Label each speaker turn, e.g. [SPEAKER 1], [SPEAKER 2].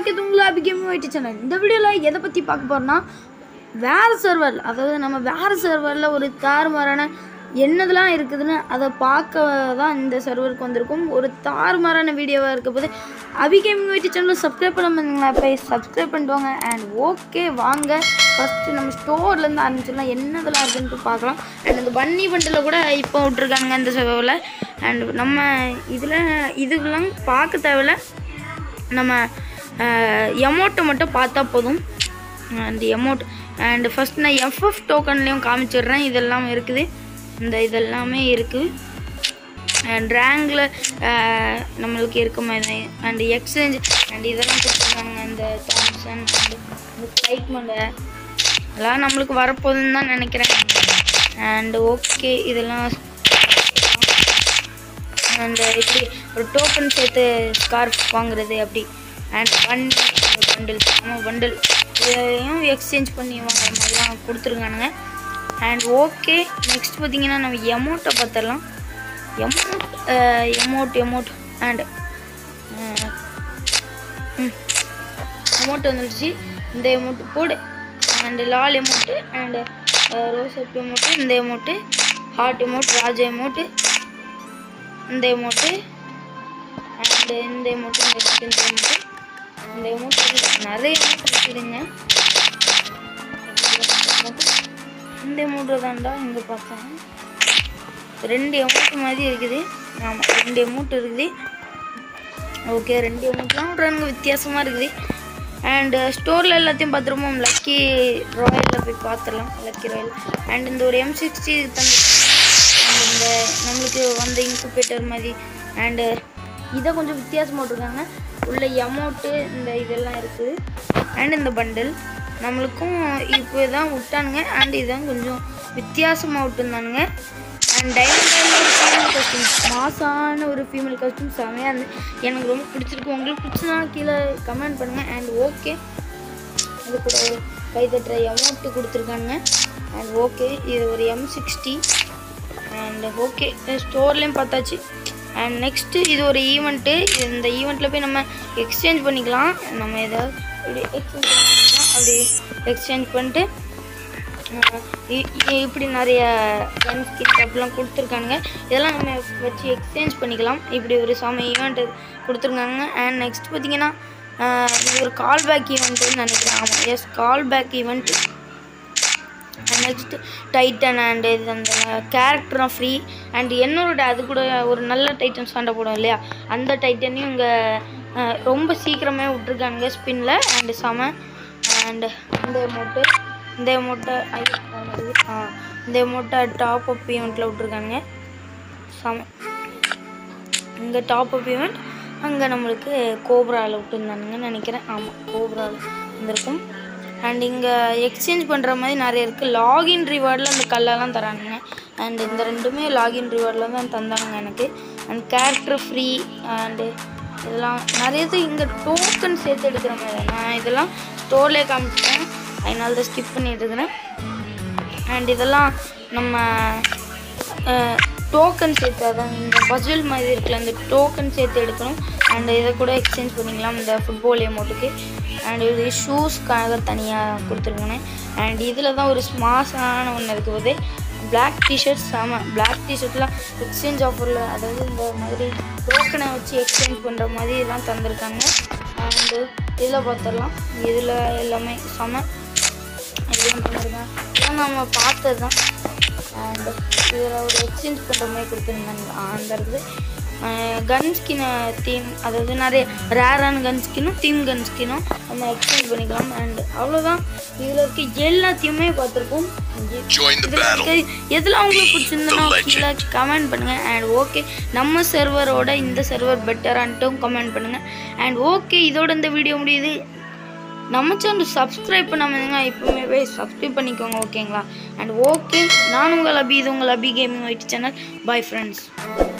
[SPEAKER 1] Okay உங்களை அபி gaming ஆயிட்டு channel இந்த வீடியோவில் எதை பற்றி பார்க்க போகிறோம்னா வேறு சர்வர் அதாவது நம்ம வேறு சர்வரில் ஒரு தாறுமாறான என்னதெல்லாம் இருக்குதுன்னு அதை பார்க்க தான் இந்த சர்வருக்கு வந்திருக்கும் ஒரு தாறுமாறான வீடியோவாக இருக்க போது அபி கேமிங் வீட்டு சேனல் சப்ஸ்கிரைப் பண்ணாமல் போய் சப்ஸ்கிரைப் பண்ணிட்டு அண்ட் ஓகே வாங்க ஃபஸ்ட்டு நம்ம ஸ்டோர்லேருந்து ஆரம்பிச்சிடலாம் என்னதெல்லாம் இருக்குன்ட்டு பார்க்கலாம் அண்ட் அந்த பன்னி பண்டில் கூட இப்போ விட்ருக்காங்க இந்த சர்வரில் அண்ட் நம்ம இதில் இதுக்கெல்லாம் பார்க்க தேவையில்ல நம்ம எமௌண்ட்டை மட்டும் பார்த்தா போதும் அந்த எமௌண்ட் அண்ட் ஃபஸ்ட் நான் எஃப்எஃப் டோக்கன்லேயும் காமிச்சிடுறேன் இதெல்லாம் இருக்குது இந்த இதெல்லாமே இருக்குது அண்ட் ரேங்கில் நம்மளுக்கு இருக்க மாதிரி அண்ட் எக்ஸ்சேஞ்ச் அண்ட் இதெல்லாம் கொடுத்துருக்காங்க இந்த தாம்சன் அண்ட் இந்த ஸ்லைட்மெண்ட்டு எல்லாம் நம்மளுக்கு வரப்போகுதுன்னு தான் நினைக்கிறேன் அண்ட் ஓகே இதெல்லாம் அண்ட் இப்படி ஒரு டோக்கன் சேர்த்து ஸ்கார்ஃப் வாங்குறது அப்படி அண்ட் பண்டில் பண்டில் ஆமாம் பண்டில் இதையும் எக்ஸ்சேஞ்ச் பண்ணி வாங்குற மாதிரிலாம் கொடுத்துருக்கானுங்க அண்ட் ஓகே நெக்ஸ்ட் பார்த்தீங்கன்னா நம்ம எமௌண்ட்டை பார்த்துடலாம் amount amount amount and amount வந்துடுச்சு இந்த எமௌண்ட் போடு அண்ட் லால் amount and rose up amount இந்த எமௌண்ட்டு ஹார்ட் எமௌண்ட் ராஜ எமௌண்ட்டு இந்த எமௌண்ட்டு அண்டு இந்த எமௌண்ட்டு நெக்ஸ்ட் இந்த எமௌண்ட்டு இந்த எமௌண்ட் நிறைய எமௌண்ட் இருக்குதுங்க இந்த எமௌண்ட்டு தான்டா இங்கே பார்த்தேன் ரெண்டு எமௌண்ட் மாதிரி இருக்குது ஆமாம் ரெண்டு எமௌண்ட் இருக்குது ஓகே ரெண்டு எமௌண்ட்லாம் விட்றானுங்க வித்தியாசமாக இருக்குது அண்டு ஸ்டோரில் எல்லாத்தையும் பார்த்துருப்போம் லக்கி ராயலில் போய் பார்த்துடலாம் லக்கி ராயல் அண்ட் இந்த ஒரு எம் சிக்ஸ்டி தந்து and இந்த நம்மளுக்கு வந்த இன்குபேட்டர் மாதிரி அண்டு இதை கொஞ்சம் வித்தியாசமாக விட்ருக்காங்க உள்ள எமௌண்ட்டு இந்த இதெல்லாம் இருக்குது அண்ட் இந்த பண்டில் நம்மளுக்கும் இப்போ தான் விட்டானுங்க அண்ட் இதான் கொஞ்சம் வித்தியாசமாக விட்டுருந்தானுங்க அண்ட் டைமண்ட் ஒரு ஃபீமேல் கஸ்டியூம் மாசான ஒரு ஃபீமேல் கஸ்டியூம் செமையாக இருந்து எனக்கு ரொம்ப பிடிச்சிருக்கு உங்களுக்கு பிடிச்சதா கீழே கமெண்ட் பண்ணுங்கள் அண்ட் ஓகே இது கூட ஒரு கைத்தட்டுற அமௌண்ட்டு கொடுத்துருக்காங்க அண்ட் ஓகே இது ஒரு எம் சிக்ஸ்டி அண்ட் ஓகே ஸ்டோர்லேயும் பார்த்தாச்சு அண்ட் நெக்ஸ்ட்டு இது ஒரு ஈவெண்ட்டு இந்த ஈவெண்ட்டில் போய் நம்ம எக்ஸ்சேஞ்ச் பண்ணிக்கலாம் நம்ம ஏதாவது இப்படி எக்ஸ்சேஞ்ச் பண்ணிக்கலாம் அப்படி எக்ஸ்சேஞ்ச் பண்ணிட்டு அஹ் இ- இ- இப்படி நிறைய கன் ஸ்கின்ஸ் அப்படிலாம் கொடுத்துருக்கானுங்க இதெல்லாம் நம்ம வச்சு எக்ஸ்சேஞ்ச் பண்ணிக்கலாம் இப்படி ஒரு செம ஈவெண்ட் கொடுத்துருக்காங்க அண்ட் நெக்ஸ்ட் பார்த்தீங்கன்னா அஹ் இது ஒரு கால் பேக் ஈவெண்ட்டுன்னு நினைக்கிறேன் ஆமாம் yes call back event next Titan and இது அந்த கேரக்டரும் ஃப்ரீ அண்ட் என்னோட அது கூட ஒரு நல்ல டைட்டன் சண்டை போடும் இல்லையா அந்த டைட்டனையும் இங்கே ரொம்ப சீக்கிரமே விட்ருக்கானுங்க ஸ்பின்னில் அண்டு செம அண்ட் இந்த அமௌண்ட்டு இந்த அமௌண்ட்டை ஆ இந்த அமௌண்ட்டை டாப் அப் ஈவெண்ட்டில் விட்ருக்கானுங்க செம இங்கே டாப் அப் ஈவெண்ட் அங்கே நம்மளுக்கு கோப்ராவில் விட்டுருந்தானுங்கன்னு நினைக்கிறேன் ஆமாம் கோப்ராவில் வந்திருக்கும் அண்ட் இங்கே எக்ஸ்சேஞ்ச் பண்ணுற மாதிரி நிறைய இருக்குது லாகின் ரிவார்டில் அந்த கல்லெல்லாம் தரானுங்க அண்ட் இந்த ரெண்டுமே லாகின் ரிவார்டில் தான் தந்தானுங்க எனக்கு அண்ட் கேரக்டர் ஃப்ரீ அண்டு இதெல்லாம் நிறைய இது இங்கே டோக்கன் சேர்த்து எடுக்கிற மாதிரி நான் இதெல்லாம் ஸ்டோர்லேயே காமிச்சிட்டேன் அதனால தான் ஸ்கிப் பண்ணிட்டு இருக்கிறேன் அண்ட் இதெல்லாம் நம்ம டோக்கன் சேர்த்து அதான் இந்த பசில் மாதிரி இருக்குல்ல அந்த டோக்கன் சேர்த்து எடுக்கணும் அண்ட் இதை கூட எக்ஸ்சேஞ்ச் பண்ணிக்கலாம் இந்த ஃபுட்பால் அமௌண்ட்டுக்கு அண்ட் இது ஷூஸ்க்காக தனியாக கொடுத்துருக்கேன் அண்ட் இதில் தான் ஒரு ஸ்மாஸான ஒன்று இருக்குது பிளாக் டிஷர்ட் செம பிளாக் டிஷர்ட்லாம் எக்ஸ்சேஞ்ச் ஆஃபரில் அதாவது இந்த மாதிரி டோக்கனை வச்சு எக்ஸ்சேஞ்ச் பண்ணுற மாதிரி எல்லாம் தந்திருக்காங்க அண்டு இதில் பார்த்துடலாம் இதில் எல்லாமே செம இதெல்லாம் பண்ணியிருக்கேன் இதெல்லாம் நம்ம பார்த்தது தான் அண்ட் இதில் ஒரு எக்ஸ்சேஞ்ச் பண்ணுற மாதிரி கொடுத்துருந்தாங்க அந்த இருக்குது கன் ஸ்கின் தீம் அதாவது நிறைய ரேரான கன் ஸ்கின்னும் தீம் கன் ஸ்கின்னும் நம்ம எக்ஸ்சேஞ்ச் பண்ணிக்கலாம் அண்ட் அவ்வளோதான் இதில் இருக்க எல்லாத்தையுமே பார்த்துருப்போம்
[SPEAKER 2] Join the
[SPEAKER 1] இதுல
[SPEAKER 2] battle.
[SPEAKER 1] இருக்க எதுல உங்களுக்கு பிடிச்சிருந்தனா
[SPEAKER 2] The legend.
[SPEAKER 1] கீழே கமெண்ட் பண்ணுங்க அண்ட் ஓகே நம்ம சர்வரோட இந்த சர்வர் பெட்டரான்ட்டும் கமெண்ட் பண்ணுங்க அண்ட் ஓகே இதோட இந்த வீடியோ முடியுது நம்ம சேனல் சப்ஸ்கிரைப் பண்ணாமல் இருங்க இப்போவுமே போய் சப்ஸ்கிரைப் பண்ணிக்கோங்க ஓகேங்களா அண்ட் ஓகே நான் உங்கள் அபி இது உங்கள் Abhi gaming white channel bye friends